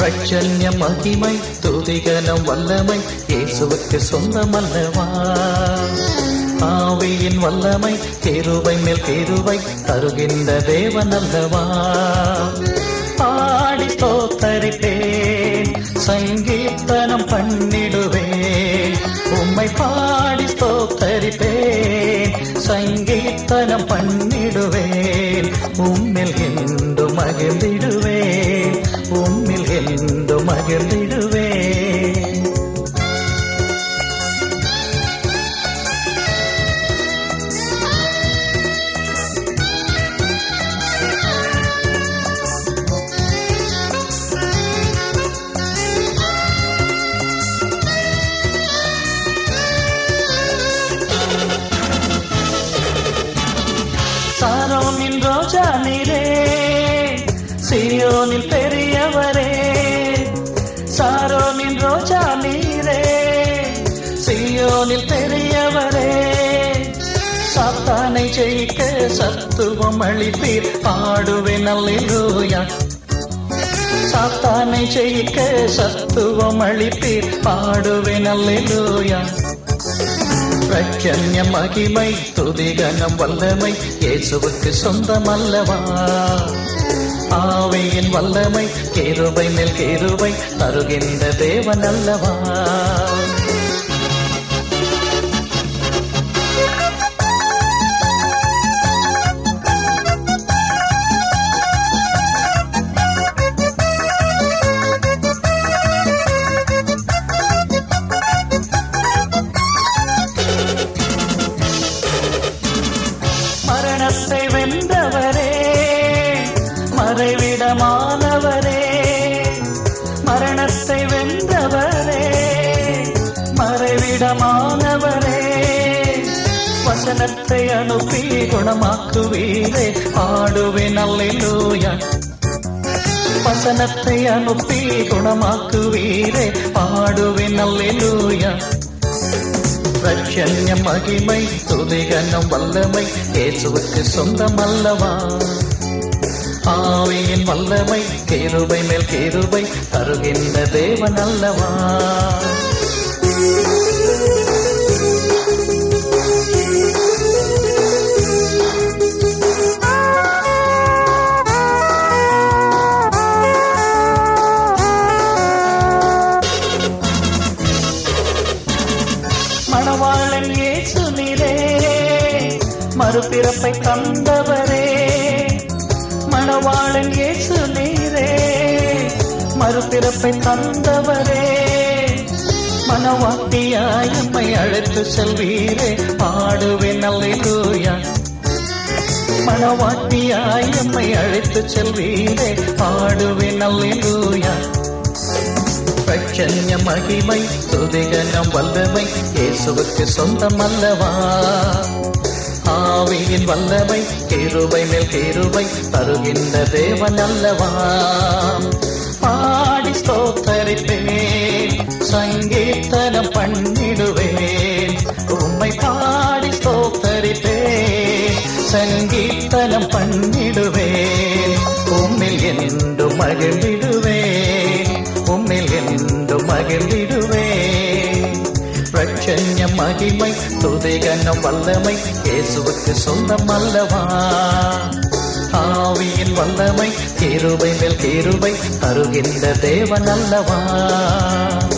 பிரச்சன்ய மகிமை துதிகனம் வல்லமை இயேசுவுக்கு சொந்தமல்லவா ஆவியின் வல்லமை கேருவை மேல் கேருவை தருகின்ற தேவன் அல்லவா பாடி தோத்தரிப்பேன் சங்கீர்த்தனம் பண்ணிடுவேன் உம்மை பாடி தோத்தரிப்பேன் சங்கீர்த்தனம் பண்ணிடுவேன் உம்மில் என்று மகிழ்ந்திடுவேன் உம்மில் என்று மகிழ்ந்திடுவேன் சாரோனின் ரோஜா நீரே சியோனில் பெரியவரே சாரோனின் ரோஜா நீரே சியோனில் பெரியவரே சாத்தானை ஜெயிக்க சத்துவம் அளிப்பீர் பாடுவேன் அல்லேலூயா சாத்தானை ஜெயிக்க சத்துவம் அளிப்பீர் பாடுவேன் அல்லேலூயா பிரச்சன்ய மகிமை துதிகனம் வல்லமை இயேசுவுக்கு சொந்தமல்லவா ஆவியின் வல்லமை கேருவை மேல் கேருவை தருகின்ற தேவன் அல்லவா மரணத்தை வென்றவரே மறைவிடமானவரே மரணத்தை வென்றவரே மறைவிடமானவரே வசனத்தை அனுப்பி குணமாக்குவீரே பாடுவேன் அல்லேலூயா வசனத்தை அனுப்பி குணமாக்குவீரே பாடுவேன் அல்லேலூயா பிரச்சன்ய மகிமை துதிகனம் வல்லமை இயேசுவுக்கு சொந்தமல்லவா ஆவியின் வல்லமை கேருபை மேல் கேருபை தருகின்ற தேவன் அல்லவா மணவாளன் இயேசு நீரே மறுபிறப்பை தந்தவரே மணவாளன் இயேசு நீரே மறுபிறப்பை தந்தவரே மனவாட்டியாய் எம்மை அழைத்து செல்வீரே பாடுவேன் அல்லேலூயா மனவாட்டியாய் எம்மை அழைத்து செல்வீரே பாடுவேன் அல்லேலூயா பிரச்சன்ய மகிமை துதிகனம் வல்லமை இயேசுவுக்கு சொந்தமல்லவா ஆவியின் வல்லமை கேருபை மேல் கேருபை தருகின்ற தேவன் அல்லவா பாடி ஸ்தோத்தரிப்பேன் சங்கீர்த்தனம் பண்ணிடுவேன் உம்மை பாடி ஸ்தோத்தரிப்பேன் சங்கீர்த்தனம் பண்ணிடுவேன் உம்மில் என்று மகிழ்ந்திடுவேன் உம்மில் என்று மகிழ்ந்திடுவேன் பிரச்சன்ய மகிமை துதிகனம் வல்லமை இயேசுவுக்கு சொந்தம் அல்லவா ஆவியின் வல்லமை கேருபை மேல் கேருபை தருகின்ற தேவன் அல்லவா